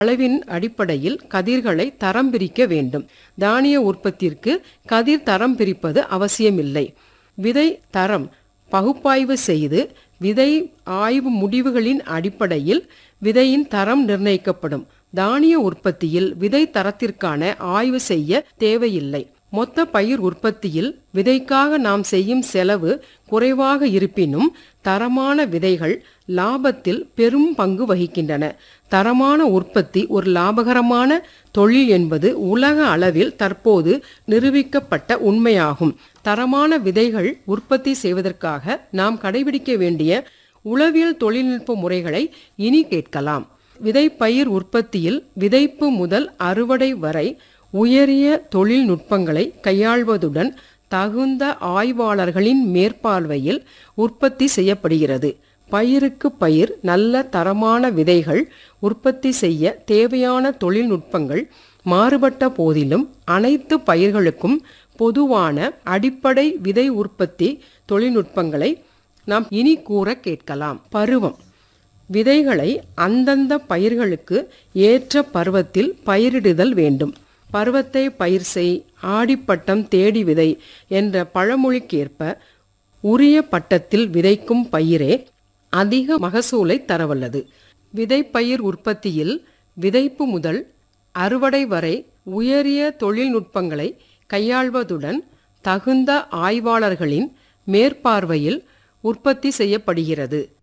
அளவின் அடிப்படையில் கதிர்களை தரம் பிரிக்க வேண்டும் தானிய உற்பத்திற்கு கதிர் தரம் பிரிப்பது அவசியமில்லை விதை தரம் பகுப்பாய்வு செய்து விதை ஆய்வு முடிவுகளின் அடிப்படையில் விதையின் தரம் நிர்ணயிக்கப்படும் தானிய உற்பத்தியில் விதை தரத்திற்கான ஆய்வு செய்ய தேவையில்லை மொத்த பயிர் உற்பத்தியில் விதைக்காக நாம் செய்யும் செலவு குறைவாக இருப்பினும் தரமான விதைகள் லாபத்தில் பெரும் பங்கு வகிக்கின்றன தரமான உற்பத்தி ஒரு லாபகரமான தொழில் என்பது உலக அளவில் தற்போது நிரூபிக்கப்பட்ட உண்மையாகும் தரமான விதைகள் உற்பத்தி செய்வதற்காக நாம் கடைபிடிக்க வேண்டிய உளவியல் தொழில்நுட்ப முறைகளை இனி கேட்கலாம் விதைப்பயிர் உற்பத்தியில் விதைப்பு முதல் அறுவடை வரை உயரிய தொழில்நுட்பங்களை கையாள்வதுடன் தகுந்த ஆய்வாளர்களின் மேற்பார்வையில் உற்பத்தி செய்யப்படுகிறது பயிருக்கு பயிர் நல்ல தரமான விதைகள் உற்பத்தி செய்ய தேவையான தொழில்நுட்பங்கள் மாறுபட்ட போதிலும் அனைத்து பயிர்களுக்கும் பொதுவான அடிப்படை விதை உற்பத்தி தொழில்நுட்பங்களை நாம் இனி கூற கேட்கலாம் பருவம் விதைகளை அந்தந்த பயிர்களுக்கு ஏற்ற பருவத்தில் பயிரிடுதல் வேண்டும் பருவத்தை பயிர் செய் ஆடிப்பட்டம் தேடி விதை என்ற பழமொழிக்கேற்ப உரிய பட்டத்தில் விதைக்கும் பயிரே அதிக மகசூலை தரவல்லது விதைப்பயிர் உற்பத்தியில் விதைப்பு முதல் அறுவடை வரை உயரிய தொழில்நுட்பங்களை கையாள்வதுடன் தகுந்த ஆய்வாளர்களின் மேற்பார்வையில் உற்பத்தி செய்யப்படுகிறது